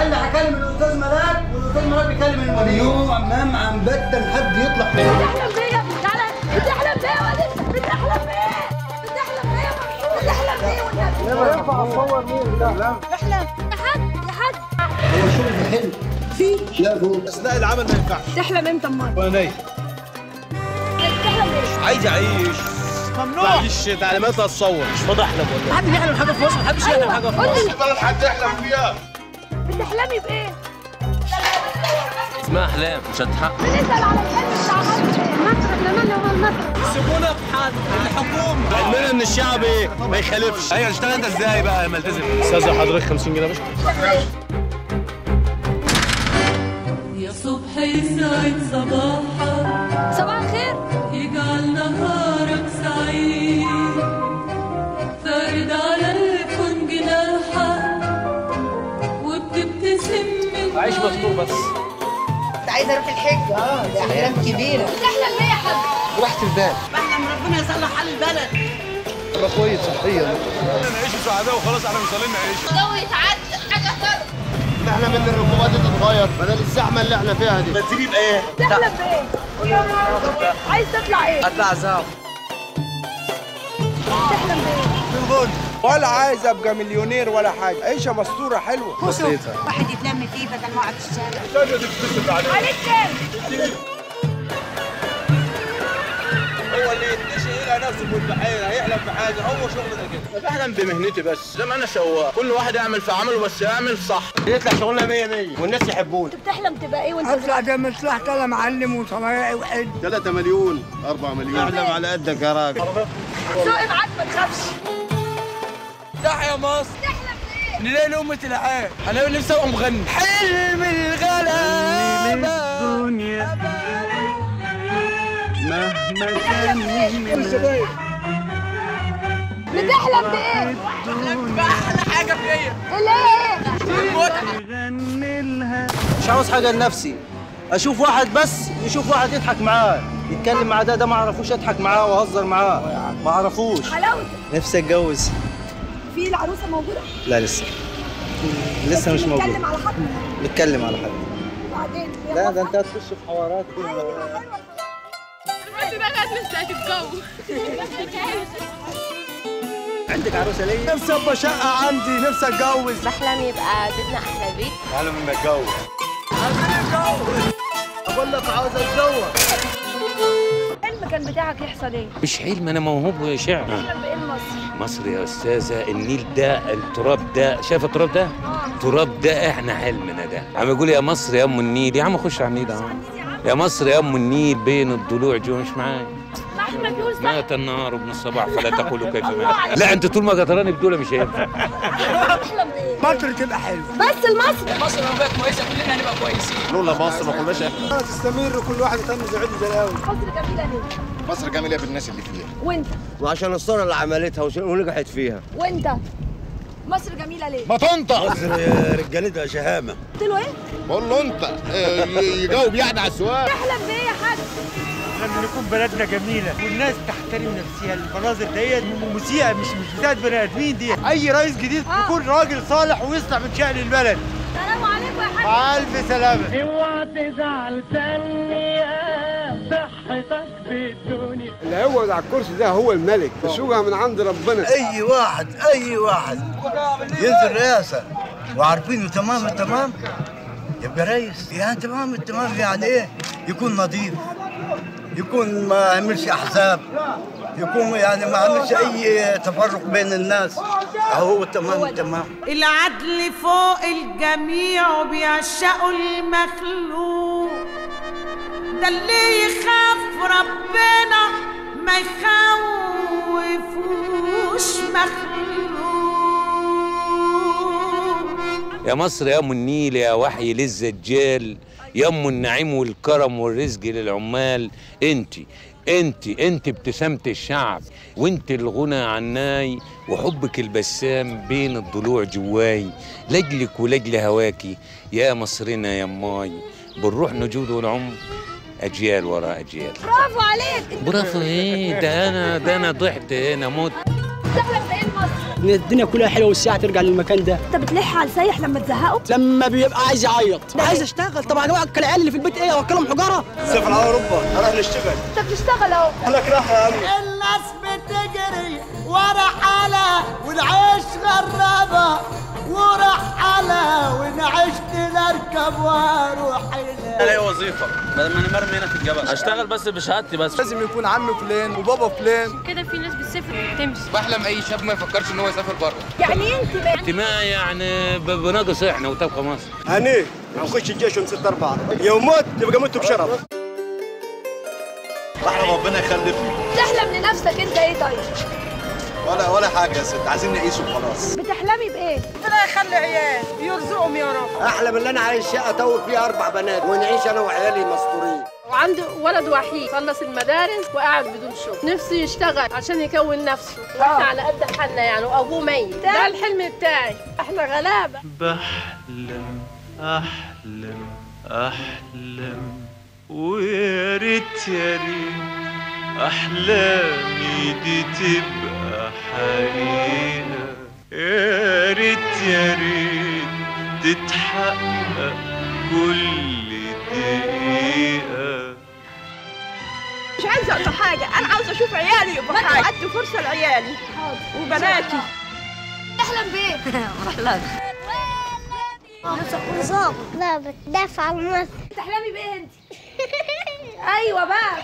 قال لي هكلم الاستاذ ملاك والاستاذ ملاك بيكلم المدير ممنوع ممنوع مبدا حد يطلع بتحلم بيا تعالى بتحلم بيا يا ولد بتحلم بيا بتحلم بيا بتحلم بيا والنبي ينفع اصور مين ده احلم يا حاج يا حاج هو شغل حلو في لا فوق اثناء العمل ما ينفعش تحلم امتى امال وانا نايم بتحلم بيا عايز اعيش ممنوع مفيش تعليمات اتصور مش فاضي احلم والله حد بيحلم حاجه في مصر محدش يحلم حاجه في قول لي بلد حد يحلم فيها بتحلمي بايه؟ اسمها احلام مش هتحقق بنسال على الحلم بتاع مصر احنا مالنا ومال مصر سيبونا في حد الحكومه علمنا ان الشعب ايه ما يخالفش ايوه اشتغل انت ازاي بقى يا ملتزم استاذ حضرتك 50 جنيه يا باشا يا صبح يسعد صباحك صباح الخير يجعل نهارك سعيد فارد على الكون جناحك وبتبتسم من عايش مفتوح بس عايزه اروح الحج اه ده احلام كبيره بتحلم بيا يا حاج راحة البال بحلم ربنا يصلح حال البلد تبقى كويس صحيا نعيش سعداء وخلاص احنا مش طالعين نعيش الجو يتعدى حاجه صار احنا من الركوبات دي تتغير بدل الزحمه اللي احنا فيها دي بتزيد بايه؟ تحلم بايه؟ عايز تطلع ايه؟ اطلع زاو تحلم بايه؟ ولا عايز ابقى مليونير ولا حاجه عيشه مستوره حلوه بسيطه واحد يتلم فيه بدل ما اقعد في الشارع عليك كام؟ هو اللي يشيلها نفسه في البحيره هيحلم بحاجه هو شغلنا كده بحلم بمهنتي بس زي ما انا سواق كل واحد يعمل في عمله بس يعمل صح يطلع شغلنا 100 100 والناس يحبونا انت بتحلم تبقى ايه وانت اطلع ده مصلحتي انا معلم وصنايعي وحد 3 مليون 4 مليون احلم على قدك يا راجل سوقي معاك ما تخافش تحيا مصر تحلم بايه؟ نلاقي لقمة العام انا نفسي ابقى مغني حلم الغلابة بتحلم بايه؟ احلى حاجة فيا ليه؟ مش عاوز حاجه لنفسي اشوف واحد بس يشوف واحد يضحك معاه يتكلم مع ده ده ما اعرفوش اضحك معاه واهزر معاه ما اعرفوش حلاوتك نفسي اتجوز في العروسه موجوده؟ لا لسه لسه مش موجود بتتكلم على حد نتكلم على حد بعدين لا ده انت هتخش في حوارات كده عندك عروسه ليا نفسي ابقى شقة عندي نفسي اتجوز بحلم يبقى بيتنا احلى بيت احلم اني اتجوز اقول لك عاوز اتجوز الحلم كان بتاعك يحصل ايه؟ مش حلم انا موهوب شعر تحلم بايه مصر؟ مصر يا استاذه النيل ده التراب ده شايف التراب ده التراب ده احنا حلمنا ده عم يقول يا مصر يا ام النيل يا عم خش على النيل اهو يا مصر يا ام النيل بين الضلوع جو مش معايا ما احمد بيقول صح مات النهار ابن الصباح فلا تقولوا كيف مات لا انت طول ما قطراني بدول مش هينفع تحلم بايه؟ مصر تبقى حلوه بس المصري لولا مصر ما كناش احنا تستمر كل واحد يتم زي عيد زلاوي مصر جميله ليه؟ مصر جميله بالناس اللي فيها وانت وعشان الصوره اللي عملتها وش- ونجحت فيها وانت مصر جميله ليه؟ ما تنطق مصر رجالتها شهامه قلت له ايه؟ بقول له انت آه، ي- يجاوب يعني على السؤال تحلم بايه يا حاج؟ لما نكون بلدنا جميله والناس تحترم نفسها المناظر ديت موسيقى مش مش بتاعت بني ادمين دي اي رئيس جديد آه. يكون راجل صالح ويصلح من شأن البلد السلام عليكم يا حاج مع الف سلامه اوعى تزعل ثانية صحتك بالدنيا اللي هيقعد على الكرسي ده هو الملك الشوقة من عند ربنا اي واحد اي واحد ينزل رئاسه وعارفينه تمام التمام يبقى رئيس يعني تمام التمام يعني ايه يكون نظيف يكون ما يعملش احزاب يكون يعني ما يعملش اي تفرق بين الناس هو تمام التمام العدل فوق الجميع وبيعشقوا المخلوق ده اللي يخاف ربنا ما يخوفوش مخلوق يا مصر يا ام النيل يا وحي للزجال يا ام النعيم والكرم والرزق للعمال انت انت انت ابتسامة الشعب وانت الغنى عناي وحبك البسام بين الضلوع جواي لاجلك ولاجل هواكي يا مصرنا يا ماي بالروح نجود والعمر اجيال وراء اجيال برافو عليك برافو ايه ده انا ده انا ضحت هنا موت تحلم بايه مصر؟ الدنيا كلها حلوه والساعه ترجع للمكان ده انت بتلح على السايح لما تزهقه لما بيبقى عايز يعيط عايز اشتغل طبعا بقى العيال اللي في البيت ايه اوكلهم حجاره سافر على اوروبا اروح نشتغل انت بتشتغل اهو لك راحه يا عم الناس بتجري ورا حلا والعيش غرابة ورحلة ونعشت نركب واروح الاقي وظيفه بدل ما انا مرمي هنا في الجبل اشتغل بس بشهادتي بس لازم يكون عمي فلان وبابا فلان كده في ناس بتسافر وتمشي بحلم اي شاب ما يفكرش ان هو يسافر بره يعني ايه انتماء انتماء يعني ب- بناقص احنا وتبقى مصر هني هنخش الجيش ونسد اربعه يوم موت تبقى مت بشرف احنا ربنا يخلفني بتحلم لنفسك انت ايه طيب ولا ولا حاجه يا ست عايزين نعيش وخلاص بتحلمي بايه ربنا يخلي عيال يرزقهم يا رب احلم ان انا عايش شقه توي فيها اربع بنات ونعيش انا وعيالي مستورين وعنده ولد وحيد خلص المدارس وقاعد بدون شغل نفسه يشتغل عشان يكون نفسه واحنا على قد حالنا يعني وابوه ميت ده الحلم بتاعي احنا غلابه بحلم أحلم أحلم ويا ريت يا ريت أحلامي دي تبقى حقيقة يا ريت يا ريت تتحقق كل دقيقة مش عايزة أقول حاجة أنا عاوزة أشوف عيالي يبقى حاجة أدي فرصة لعيالي وبناتي تحلم بايه احلم نفسك تكون ظابط لا بتدافع عن مصر تحلمي بايه انت ايوه بقى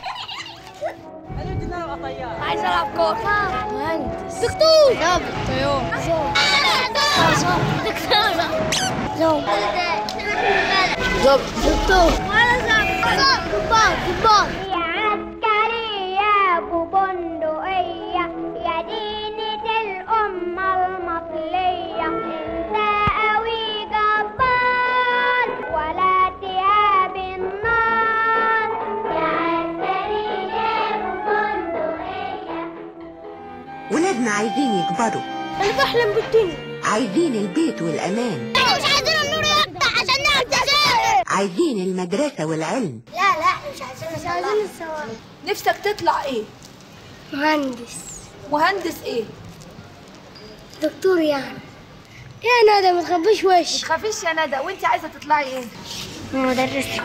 عايزه العب كوره مهندس دكتور ضابط طيار ظابط دكتورة ظابط ظابط دكتور ولا ظابط كبار كبار يا عسكري يا ابو بندقية يا دينة الأمة المطلية انت قوي جبار ولا تهاب النار يا عسكري يا ابو بندقية ولادنا عايزين يكبروا أنا بحلم بالدنيا عايزين البيت والأمان مش عايزين النور يقطع عشان نعرف نسافر عايزين المدرسة والعلم لا لا مش عايزين مش عايزين السواق نفسك تطلع ايه مهندس مهندس ايه دكتور يعني يا ندى ما تخبيش ما وش تخافيش يا ندى وانت عايزه تطلعي ايه مدرسة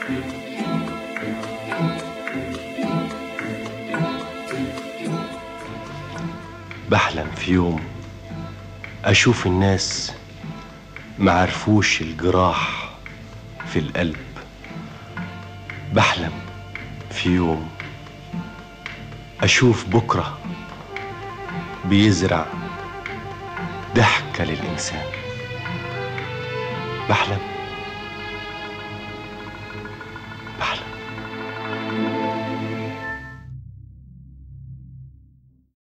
بحلم في يوم أشوف الناس معرفوش الجراح في القلب بحلم في يوم أشوف بكرة بيزرع ضحكة للإنسان بحلم